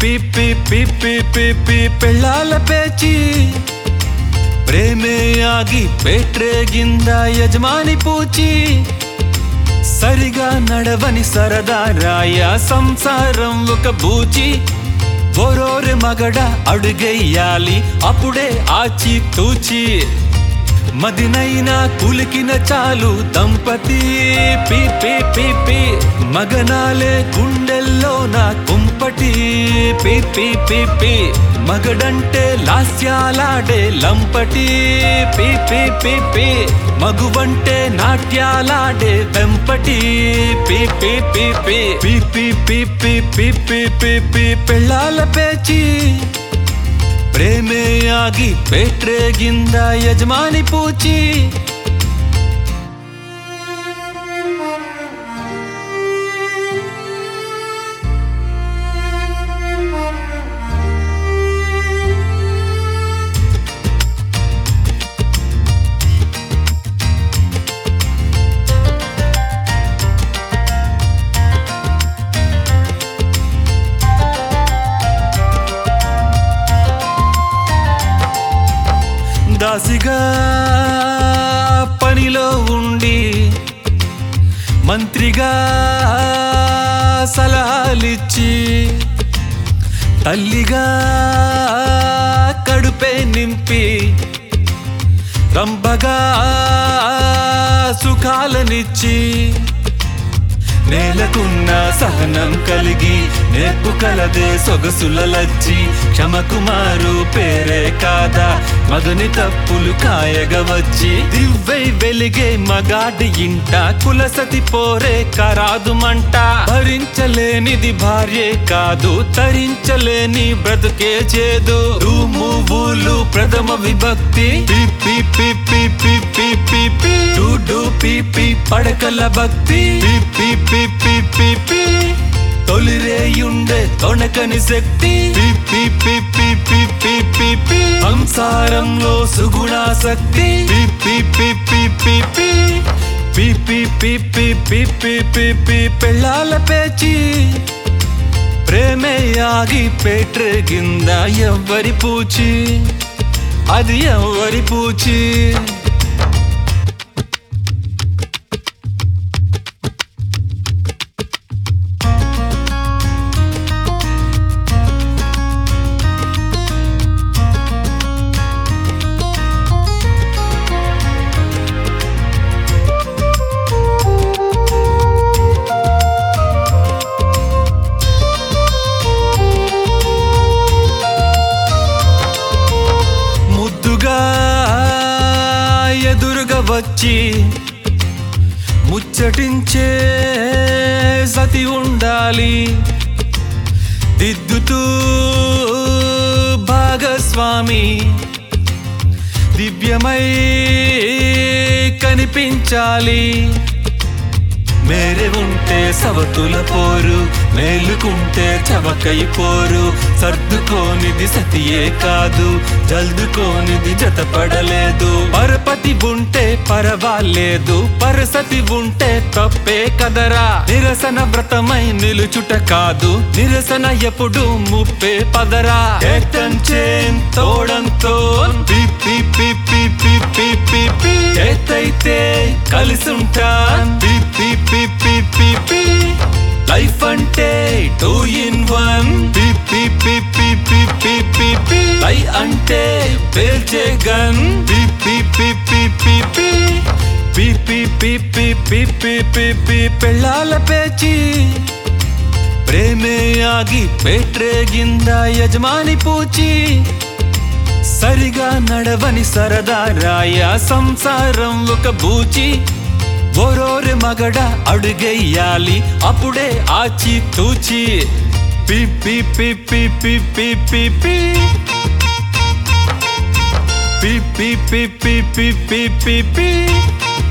P పి పి పి పి పి పెళ్ళాల పేచి ప్ರೇಮೆ ಆಗಿ ಪೇಟ್ರೆಗಿಂದ ಯಜಮಾನಿ ಪೂಚಿ సరిగా నడవని సరదారాయ సంసారం ఒక బూచి బొరోరె మగడ అడుగెయ్యాలి అప్పుడే ఆచి తూచి మదినైనా కులికిన చాలు దంపతి పి పి పి పి మగనాలే గుండెల్లో నా కుంపటి పి పి పి పి మగడంటే లాస్యాలాడే లంపటి పి పి పి పి మగువంటే నాట్యాలాడే వెంపటి పి పి పి పి పి పి పి పి పి పి పి పి పెళ్ళాల పేచి ಪ್ರೇಮೆ ಆಗಿ ಪೇಟ್ರೆಗಿಂದ ಯಜಮಾನಿ ಪೂಚಿ దాసిగా పనిలో ఉండి మంత్రిగా సలహాలిచ్చి తల్లిగా కడుపే నింపి రంభగా సుఖాలనిచ్చి నేలకున్న సహనం కలిగి నేర్పు కలదే సొగసుల లజ్జి క్షమకుమారు పేరే కాదా మగని తప్పులు కాయగ వచ్చి దివ్వై వెలిగే మగాడి ఇంట కులసతి పోరే కరాదు మంట భరించలేనిది భార్యే కాదు తరించలేని బ్రతుకే చేదు రూము ఊలు ప్రథమ విభక్తి పి పి పి పి పి పి పి పి డు డు పి పి పడకల భక్తి పి పి పి పి పి పి తొలిరేయుండే తొణకని శక్తి పి పి పి పి పి పి పి పి సంసారంలో సుగుణాసక్తి పి పి పి పి పి పి పి పి పి పి పి పి పి పెళ్ళాల పేచి ప్రేమే ఆగి పేట్రెగింద ఎవ్వరి పూచి అది ఎవ్వరి పూచి ముద్దుగా ఎదురుగా వచ్చి ముచ్చటించే సతి ఉండాలి దిద్దుతూ భాగస్వామి దివ్యమై కనిపించాలి మేరే ఉంటే సవతుల పోరు మేలుకుంటే చవకై పోరు సర్దుకోనిది సతియే కాదు జల్దుకోనిది జతపడలేదు పరపతి ఉంటే పరవాలేదు పరసతి ఉంటే తప్పే కదరా నిరసన వ్రతమై నిలుచుట కాదు నిరసన ఎప్పుడు ముప్పే పదరా ఏతంచేన్ తోడంతో పి పి పి పి పి పి పి పి ఏతైతే కలిసుంటాన్ పి పి పి పి పి పి లైఫ్ అంటే టూ ఇన్ వన్ పి పి పి పి పి పి పి పి లై అంటే పేల్చే గన్ పి పి పి పి పి పి పి పి పి పి పి పి పి పి పెళ్ళాల పేచి ప్ರೇಮೆ ಆಗಿ ಪೇಟ್ರೆಗಿಂದ ಯಜಮಾನಿ ಪೂಚಿ సరిగా నడవని సరదారాయ సంసారం ఒక బూచి బొరోరె మగడ అడుగెయ్యాలి అప్పుడే ఆచి తూచి పి పి పి పి పి పి పి పి పి పి పి పి పి పి పి పి